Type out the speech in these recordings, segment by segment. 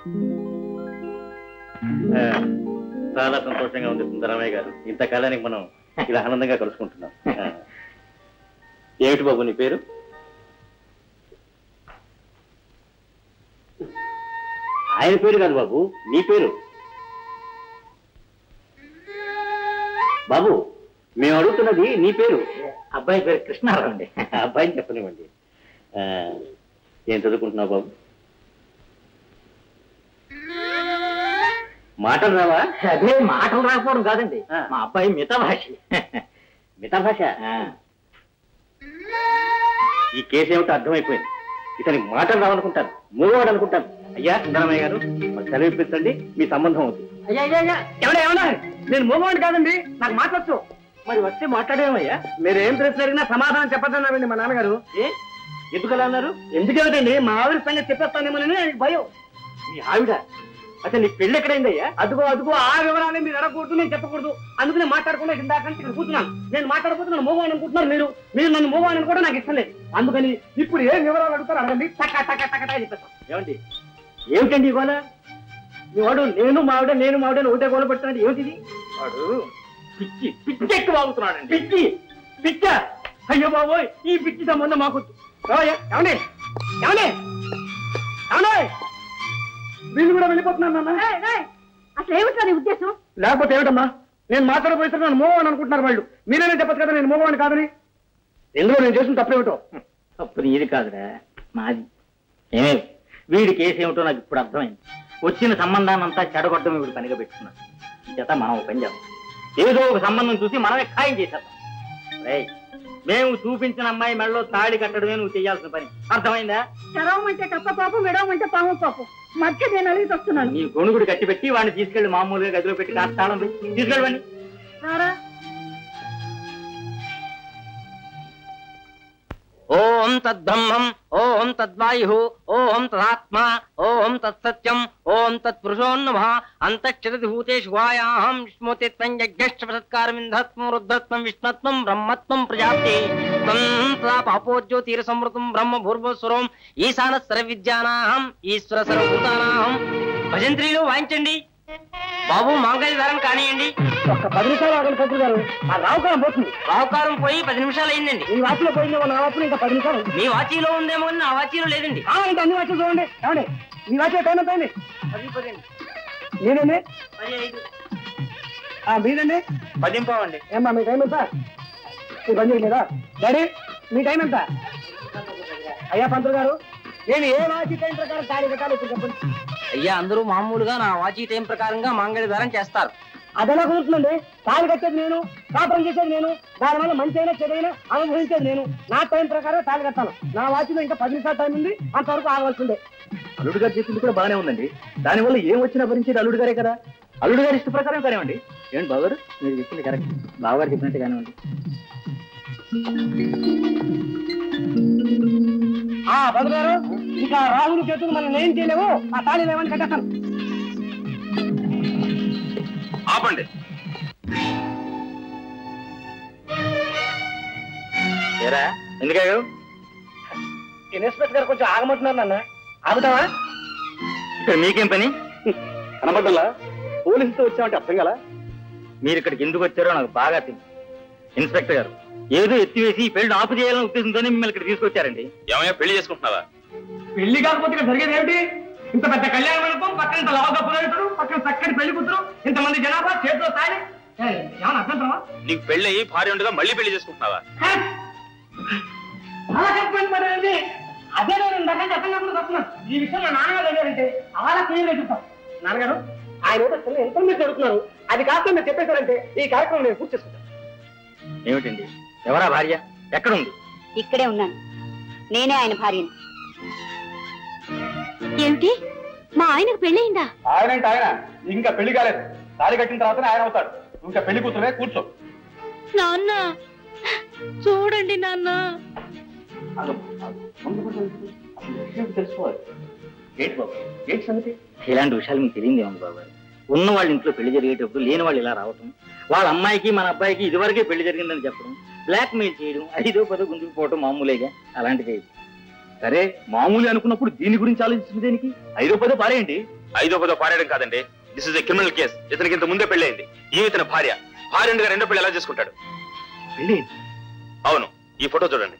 ఆ, చాలా సంతోషంగా ఉంది సుందరమయ్య గారు ఇంతకాలానికి మనం ఇలా ఆనందంగా కలుసుకుంటున్నాం ఆ. ఏమిటి బాబు నీ పేరు ఆయన పేరు కాదు బాబు నీ పేరు బాబు మేము అడుగుతున్నది నీ పేరు అబ్బాయి పేరు కృష్ణారావు అండి అబ్బాయిని చెప్పనివ్వండి ఆ, ఏం చదువుకుంటున్నావు బాబు మాటలు రావా అదే మాటలు రాకపోవడం కాదండి ఆ. మా అబ్బాయి మిత భాష మిగతా భాష ఈ కేసు ఏమిటో అర్థమైపోయింది ఇతని మాటలు రావనుకుంటాను మూడవాడు అనుకుంటాను అయ్యా సుందరమయ్య గారు మరి సెలవు ఇప్పించండి మీ సంబంధం అవుతుంది అయ్యా అయ్యా అయ్యా ఎవడా ఎవడా నేను మూగవాడిని కాదండి నాకు మాట్లాడచ్చు మరి వస్తే మాట్లాడేమయ్యా మీరు ఏం ప్రశ్న అడిగినా సమాధానం చెప్పద్దన్నారండి మా నాన్నగారు ఏ ఎందుకు అలా అన్నారు ఎందుకేమిటండి మా ఆవిడ సంగతి చెప్పేస్తానేమోనని ఆయనకి భయం మీ ఆవిడ అసలు నీ పెళ్ళి ఎక్కడైందయ్యా అదుగో అదుగో ఆ వివరాలే మీరు అడగకూడదు నేను చెప్పకూడదు అందుకనే మాట్లాడకుండా ఇందాక నుంచి ఇక్కడ కూర్చున్నాను నేను మాట్లాడకపోతే నన్ను మోగవాణి అనుకుంటున్నారు మీరు మీరు నన్ను మోగవాణి కూడా నాకు ఇష్టం లేదు అందుకని ఇప్పుడు ఏ వివరాలు అడుగుతారు అడగండి టక టక టక టక చెప్పేస్తాను ఏమండి ఏమిటండి ఇవాళ మీ వాడు నేను మావిడ నేను మావిడ అని ఒకటే గోల పెడుతున్నాడు ఏమిటిది వాడు పిచ్చి పిచ్చి ఎక్కువ అవుతున్నాడండి పిచ్చి పిచ్చ అయ్యో బాబోయ్ ఈ పిచ్చి సంబంధం మాకు రావయ్యా, ఏమండి ఏమండి ఏమండి వీళ్ళు కూడా వెళ్ళిపోతున్నాను నాన్న అసలు ఏమిటా నీ ఉద్దేశం లేకపోతే ఏమిటమ్మా నేను మాట్లాడబోయితే నన్ను మోహన్ అనుకుంటున్నారు వాళ్ళు మీరేనే చెప్పచ్చు కదా నేను మోహన్ కాదని ఎందులో నేను చేసిన తప్పేమిటో తప్పు నీది కాదురా మాది ఏమే వీడి కేసు ఏమిటో నాకు ఇప్పుడు అర్థమైంది వచ్చిన సంబంధాన్ని అంతా చెడగొట్టడం వీడు పనిగా పెట్టుకున్నాడు చేత మనం ఒక పని చేద్దాం ఏదో ఒక సంబంధం చూసి మనమే ఖాయం చేసేద్దాం రేయ్, మేము చూపించిన అమ్మాయి మెడలో తాళి కట్టడమే నువ్వు చేయాల్సిన పని అర్థమైందా చరవం అంటే కప్ప పాపం విడవం అంటే పాము పాపం మధ్య నేను అలిగి వస్తున్నాను నీ గొణుగుడు కట్టి పెట్టి వాడిని తీసుకెళ్లి మామూలుగా గదిలో పెట్టి కాస్త తాళం పెట్టి తీసుకెళ్ళవండి రారా ఓం తద్బ్రహ్మం ఓం తద్వాయు ఓం తదాత్మా ఓం తత్సత్యం ఓం తత్పురుషోన్నమ అంతక్షరతి భూతేషు వాయాహం స్మృతిత్వం యజ్ఞష్టసత్కారమింధత్వం రుద్రత్వం విష్ణత్వం బ్రహ్మత్వం ప్రజాప్తి త్వం తదా పాపోజ్యోతిర సంవృతం బ్రహ్మ భూర్భస్వరం ఈశాన సర్వ విద్యానాహం ఈశ్వర సర్వభూతానాహం భజంత్రీలు వాయించండి బాబు మాంగళ్య ధారణ కానియండి ఒక్క పది నిమిషాలు ఆగండి పంతులు గారు ఆ రావుకాలం పోతుంది రావుకారం పోయి పది నిమిషాలు అయిందండి ఈ వాటిలో పోయిందేమో నా వాటిలో ఇంకా పది నిమిషాలు ఉంది. మీ వాచీలో ఉందేమో కానీ నా వాచీలో లేదండి ఆ, ఇంకా అన్ని వాటిలో చూడండి ఏమండి మీ వాటిలో టైం ఎంత అయింది నేనండి ఆ, మీదండి పదింపవండి ఏమ్మా మీ టైం ఎంత మీ పని చేయలేదా డాడీ మీ టైం ఎంత అయ్యా పంతులు గారు నేను ఏ వాచి టైం ప్రకారం తాళి కట్టాలి ఇప్పుడు చెప్పండి అయ్యా అందరూ మామూలుగా నా వాచీ టైం ప్రకారంగా మాంగళ్య ధారణ చేస్తారు అదెలా కుదురుతుందండి తాళి కట్టేది నేను కాపురం చేసేది నేను దానివల్ల మంచి అయినా చెడైనా అనుభవించేది నేను నా టైం ప్రకారం తాళి కట్టాను నా వాచిలో ఇంకా పది నిమిషాలు టైం ఉంది అంతవరకు ఆగవలసిందే అల్లుడు గారు చెప్పింది కూడా బాగానే ఉందండి దానివల్ల ఏం వచ్చినా భరించేది అల్లుడు గారే కదా అల్లుడు గారి ఇష్ట ప్రకారం కానివ్వండి ఏంటి బావగారు మీరు చెప్పింది కరెక్ట్ బావగారు చెప్పినట్టు కానివ్వండి ఆ పంతులు గారు ఇంకా రాహుల్ చేతులు మనం ఏం చేయలేవు ఆ తాళి లేవని కట్టేస్తాను ఆపండి ఏరా ఎందుకయ్యో ఇన్స్పెక్టర్ గారు కొంచెం ఆగమంటున్నారు నాన్న ఆగుతావా ఇక్కడ మీకేం పని కనబడ్డలా పోలీసుతో వచ్చామంటే అర్థం కదా మీరు ఇక్కడికి ఎందుకు వచ్చారో నాకు బాగా తెలుసు ఇన్స్పెక్టర్ గారు ఏదో ఎత్తివేసి ఈ పెళ్లి ఆపు చేయాలనే ఉద్దేశంతోనే మిమ్మల్ని ఇక్కడ తీసుకొచ్చారండి ఏమయ్యా పెళ్లి చేసుకుంటున్నావా పెళ్లి కాకపోతే ఇక్కడ జరిగేది ఏమిటి ఇంత పెద్ద కళ్యాణ మండపం పక్కన ఇంత లావుగా పురోహితుడు పక్కన చక్కటి పెళ్లి కూతురు ఇంతమంది జనాభా చేతిలో తాళి ఏయ్, ఏమన్నా అర్థంటావా నీకు పెళ్లి అయ్యి భార్య ఉండగా మళ్ళీ పెళ్లి చేసుకుంటున్నావా అలా చెప్పండి మరి అండి. అదే నేను ఇందాక అర్థం కాకుండా చెప్తున్నాను ఈ విషయం మా నాన్నగారు అడిగారంటే అలా క్లియర్ చెప్తాం నాన్నగారు ఆయన ఏదో చిన్న ఇన్ఫర్మేషన్ అడుగుతున్నారు అది కాస్త మీరు చెప్పేశారంటే ఈ కార్యక్రమం నేను పూర్తి చేసుకుంటాను ఏమిటండి ఎవరా భార్య ఎక్కడుంది ఇక్కడే ఉన్నాను నేనే ఆయన భార్యని ఏమిటి మా ఆయనకు పెళ్ళయిందా ఆయన ఆయన ఇంకా పెళ్లి కాలేదు తాళి కట్టిన తర్వాతనే ఆయన అవుతాడు ఇంకా పెళ్లి కూతురే కూర్చో నాన్న చూడండి నాన్న తెలుసుకోవాలి ఏంటి బాబు ఏంటి సంగతి ఇలాంటి విషయాలు మీకు తెలియదే ఉంది బాబు ఉన్న వాళ్ళ ఇంట్లో పెళ్లి జరిగేటప్పుడు లేని వాళ్ళు ఇలా రావటం వాళ్ళ అమ్మాయికి మన అబ్బాయికి ఇదివరకే పెళ్లి జరిగిందని చెప్పడం బ్లాక్ మెయిల్ చేయడం ఐదో పదో గుంజుకు పోవటం మామూలేగా అలాంటిది సరే మామూలు అనుకున్నప్పుడు దీని గురించి ఆలోచించిన దేనికి ఐదో పదో పారేయండి ఐదో పదో పారేయడం కాదండి this is a criminal case ఇతనికి ఇంత ముందే పెళ్ళైంది ఈమె ఇతని భార్య భార్యగా రెండో పెళ్లి ఎలా చేసుకుంటాడు పెళ్ళి అవును ఈ ఫోటో చూడండి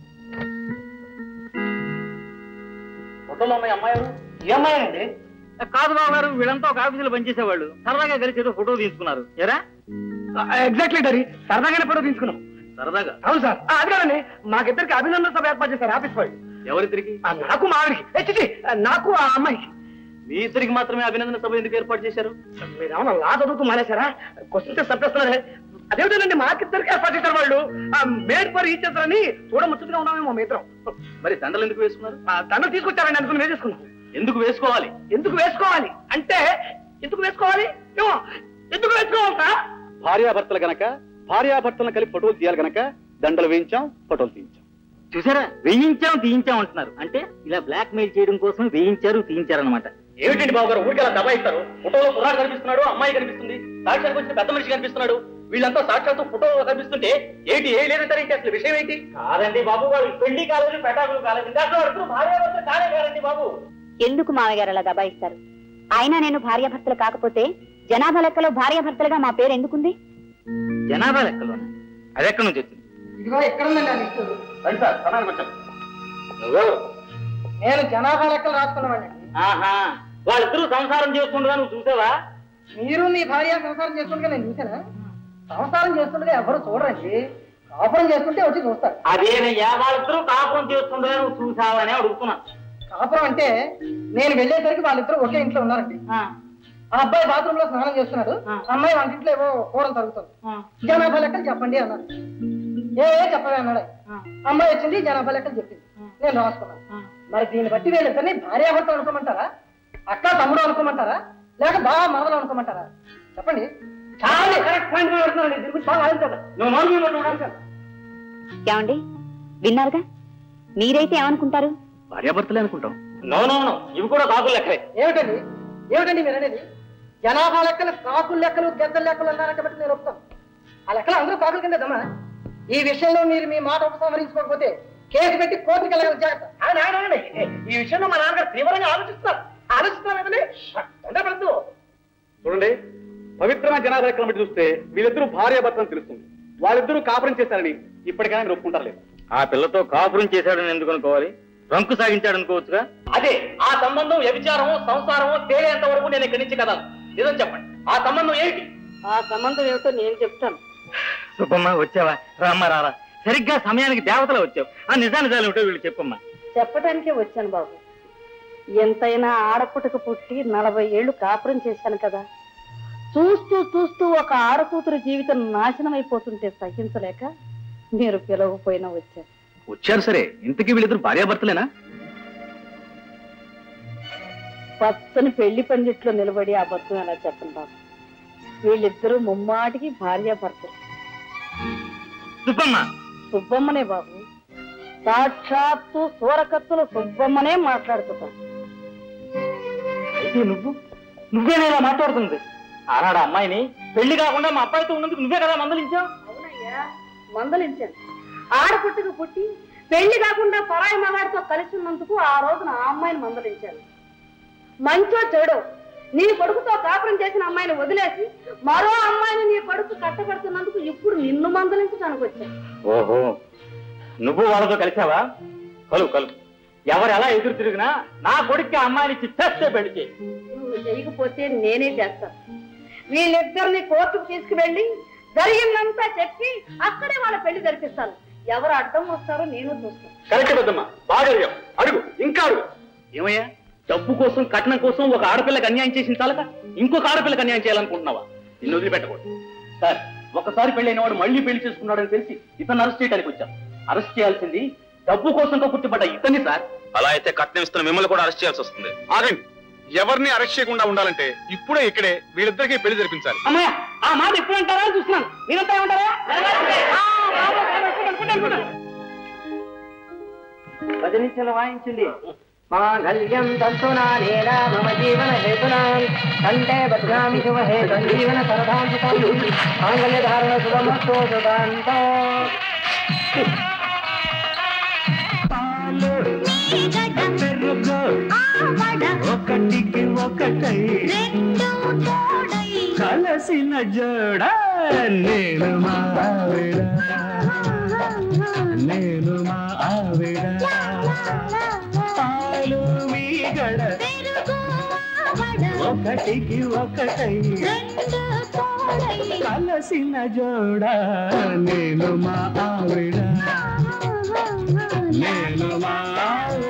ఫోటోలో ఉన్నాయి అమ్మాయి ఏ అమ్మాయి అండి కాదు బాబు గారు వీళ్ళంతా ఒక ఆఫీసులో పనిచేసేవాళ్ళు సరదాగా కలిసి ఏదో ఫోటో తీసుకున్నారు ఏరా ఎగ్జాక్ట్లీ డాడీ సరదాగానే ఫోటో తీసుకున్నాం సరదాగా అవును సార్ ఆ, అది కాదండి మాకిద్దరికి అభినందన సభ ఏర్పాటు చేశారు ఆఫీస్ వాళ్ళు ఎవరిద్దరికి ఆ, నాకు మా ఆవిడికి ఏ, చిచి, ఆ, నాకు ఆ అమ్మాయికి మీ ఇద్దరికి మాత్రమే అభినందన సభ ఎందుకు ఏర్పాటు చేశారు మీరేమన్నా లా చదువుతూ మానేశారా క్వశ్చన్స్ తప్పేస్తున్నారే అదేవిధండి మాకిద్దరికి ఏర్పాటు చేశారు వాళ్ళు మేడ్ ఫర్ ఈచ్ అదర్ అని చూడముచ్చటగా ఉన్నామేమో మీ ఇద్దరం మరి దండలు ఎందుకు వేసుకున్నారు ఆ, దండలు తీసుకొచ్చారండి అనుకుని వేసేసుకున్నాం ఎందుకు వేసుకోవాలి ఎందుకు వేసుకోవాలి అంటే ఎందుకు వేసుకోవాలి ఏమో ఎందుకు వేసుకోవాలి సార్ భార్యాభర్తలు గనక భార్యాభర్తలను కలిపి ఫోటోలు తీయాలి గనక దండలు వేయించాం ఫోటోలు తీయించాం చూసారా వేయించాం తీయించాం అంటున్నారు అంటే ఇలా బ్లాక్ మెయిల్ చేయడం కోసం వేయించారు తీయించారు అనమాట ఏమిటండి బాబు గారు ఊరికి అలా దబాయిస్తారు ఫోటోలో కుర్రాడు కనిపిస్తున్నాడు అమ్మాయి కనిపిస్తుంది సాక్షాత్కి వచ్చిన పెద్ద మనిషి కనిపిస్తున్నాడు వీళ్ళంతా సాక్షాత్తు ఫోటో కనిపిస్తుంటే ఏంటి ఏ లేదంటారు ఏంటి అసలు విషయం ఏంటి కాదండి బాబు గారు పెళ్లి కాలేదు పెటాకులు కాలేదు ఇంకా అసలు అర్థం భార్యాభర్తలు కాలే కాదండి బాబు ఎందుకు మామగారు అలా దబాయిస్తారు అయినా నేను భార్యాభర్తలు కాకపోతే జనాభా లెక్కలో భార్యాభర్తలుగా మా పేరు ఎందుకుంది జనాభా లెక్కలోనే అది ఎక్కడి నుంచి వచ్చింది ఇదిగో ఎక్కడుందండి ఆ లిస్టు రండి సార్ సమయానికి వచ్చాం నువ్వు నేను జనాభా లెక్కలు రాసుకున్నామండి ఆహా వాళ్ళిద్దరూ సంసారం చేసుకుంటున్నా నువ్వు చూసావా మీరు మీ భార్య సంసారం చేస్తుండగా నేను చూసానా సంసారం చేస్తుండగా ఎవరు చూడరండి కాపురం చేస్తుంటే వచ్చి చూస్తారు అదేనయ్యా వాళ్ళిద్దరూ కాపురం చేస్తుండగా నువ్వు చూసావా అని అడుగుతున్నా కాపురం అంటే నేను వెళ్ళేసరికి వాళ్ళిద్దరూ ఒకే ఇంట్లో ఉన్నారండి ఆ, ఆ అబ్బాయి బాత్రూమ్ లో స్నానం చేస్తున్నాడు ఆ. అమ్మాయి వంటింట్లో ఏవో కూరలు తరుగుతుంది ఆ, జనాభా లెక్కలు చెప్పండి అన్నారు ఏ ఏ చెప్పవే అన్నాడు ఆయన. ఆ, అమ్మాయి వచ్చింది జనాభా లెక్కలు చెప్పింది నేను రాసుకున్నాను ఆ. మరి దీన్ని బట్టి వీళ్ళిద్దరిని భార్యాభర్త అనుకోమంటారా అక్క తమ్ముడు అనుకోమంటారా లేక బావ మనవలు అనుకోమంటారా చెప్పండి చాలా కరెక్ట్ పాయింట్ పెడుతున్నారండి దీని గురించి బాగా ఆలోచించాలి నువ్వు నోరు మూయి పట్టు ఉండాలి. ఏమండి విన్నారుగా మీరైతే ఏమనుకుంటారు భార్యాభర్తలే అనుకుంటాం నో నో నో ఇవి కూడా కాకులు లెక్కలే ఏమిటండి ఏమిటండి మీరు అనేది జనాభా లెక్కలు కాకులు లెక్కలు గెద్దల లెక్కలు అన్నారంటే బట్టి నేను ఒప్పుతాను ఆ లెక్కలు అందరూ కాకుల కింద దమ్మా ఈ విషయంలో మీరు మీ మాట ఉపసంహరించుకోకపోతే కేసు పెట్టి కోర్టుకి వెళ్ళగల జాగ్రత్త అవును, అవును, అవునండి. ఈ విషయంలో మా నాన్నగారు తీవ్రంగా ఆలోచిస్తున్నారు ఆలోచిస్తున్నారు కదండి తొందరపడద్దు చూడండి పవిత్రమైన జనాభా లెక్కలను బట్టి చూస్తే వీళ్ళిద్దరూ భార్యాభర్తలు తెలుస్తుంది వాళ్ళిద్దరూ కాపురం చేశారని ఇప్పటికైనా మీరు ఒప్పుకుంటారు లేదు ఆ పిల్లతో కాపురం చేశాడని ఎందుకు అనుకోవాలి రంకు సాగించాడు అనుకోవచ్చుగా అదే ఆ సంబంధం వ్యభిచారము సంసారము తేలేంత వరకు నేను ఇక్కడి నుంచి కదా నిజం చెప్పండి ఆ సంబంధం ఏంటి ఆ సంబంధం ఏమిటో నేను చెప్తాను సుబ్బమ్మ వచ్చావా రామ్మ రారా సరిగ్గా సమయానికి దేవతలు వచ్చావు ఆ నిజా నిజాలు ఏమిటో వీళ్ళు చెప్పమ్మా చెప్పడానికే వచ్చాను బాబు ఎంతైనా ఆడపుటకు పుట్టి నలభై ఏళ్ళు కాపురం చేశాను కదా చూస్తూ చూస్తూ ఒక ఆడకూతురు జీవితం నాశనం అయిపోతుంటే సహించలేక మీరు పిలవపోయినా వచ్చారు వచ్చారు సరే ఇంతకీ వీళ్ళిద్దరు భార్యాభర్తలేనా పచ్చని పెళ్లి పందిట్లో నిలబడి అబద్ధం ఎలా చెప్పను బాబు వీళ్ళిద్దరూ ముమ్మాటికి భార్యాభర్తలు సుబ్బమ్మ సుబ్బమ్మనే బాబు సాక్షాత్తు సూరకత్తుల సుబ్బమ్మనే మాట్లాడుతున్నాం అయితే నువ్వు నువ్వేనా ఇలా మాట్లాడుతుంది ఆనాడు అమ్మాయిని పెళ్లి కాకుండా మా అబ్బాయితో ఉన్నందుకు నువ్వే కదా మందలించావు అవునయ్యా మందలించాను ఆడపుట్టుకు పుట్టి పెళ్లి కాకుండా పరాయి మగాడితో కలిసి ఉన్నందుకు ఆ రోజున ఆ అమ్మాయిని మందలించాను మంచో చెడో నీ కొడుకుతో కాపురం చేసిన అమ్మాయిని వదిలేసి మరో అమ్మాయిని నీ కొడుకు కట్టబడుతున్నందుకు ఇప్పుడు నిన్ను మందలించడానికి వచ్చాను ఓహో నువ్వు వాళ్ళతో కలిసావా కలు కలు ఎవరు ఎలా ఎదురు తిరిగినా నా కొడుక్కి ఆ అమ్మాయిని ఇచ్చి చేస్తే పెళ్లి చేయి నువ్వు చేయకపోతే నేనే చేస్తాను వీళ్ళిద్దరిని కోర్టుకు తీసుకువెళ్ళి జరిగిందంతా చెప్పి అక్కడే వాళ్ళ పెళ్లి జరిపిస్తాను ఎవరు అడ్డం వస్తారో నేను చూస్తాను కరెక్ట్ పెద్దమ్మా బాగా అడిగావు. అడుగు ఇంకా అడుగు ఏమయ్యా డబ్బు కోసం కట్నం కోసం ఒక ఆడపిల్లకి అన్యాయం చేసిన చాలక ఇంకొక ఆడపిల్లకి అన్యాయం చేయాలనుకుంటున్నావా నిన్ను వదిలిపెట్టకూడదు సార్ ఒకసారి పెళ్ళైన వాడు మళ్ళీ పెళ్లి చేసుకున్నాడని తెలిసి ఇతను అరెస్ట్ చేయడానికి వచ్చాం అరెస్ట్ చేయాల్సింది డబ్బు కోసంతో పుట్టిపడ్డ ఇతన్ని సార్ అలా అయితే కట్నం ఇస్తున్న మిమ్మల్ని కూడా అరెస్ట్ చేయాల్సి వస్తుంది ఆగండి ఎవరిని అరెస్ట్ చేయకుండా ఉండాలంటే ఇప్పుడే ఇక్కడే వీళ్ళిద్దరికీ పెళ్లి జరిపించాలి అమ్మాయ ఆ మాట ఎప్పుడు అంటారా అని చూస్తున్నాను మీరంతా ఏమంటారా ఆ, బాబు, అనుకుంటా, అనుకుంటా. భజనించలు వాయించింది మాంగళ్యం తంతునానేన మమ జీవన హేతునాం కంటే బధ్నామి శుభ హే సంజీవన సరదాం సుతం మాంగళ్య ధారణ శుభమస్తో సుదాంతో ఒకటికి ఒక ఒకటై కలసిన జోడ నేను మా ఆవిడ నేను మా ఆవిడ పాలు మీగడ ఒకటికి ఒకటై కలసిన జోడ నేను మా ఆవిడ నేను మా ఆవిడ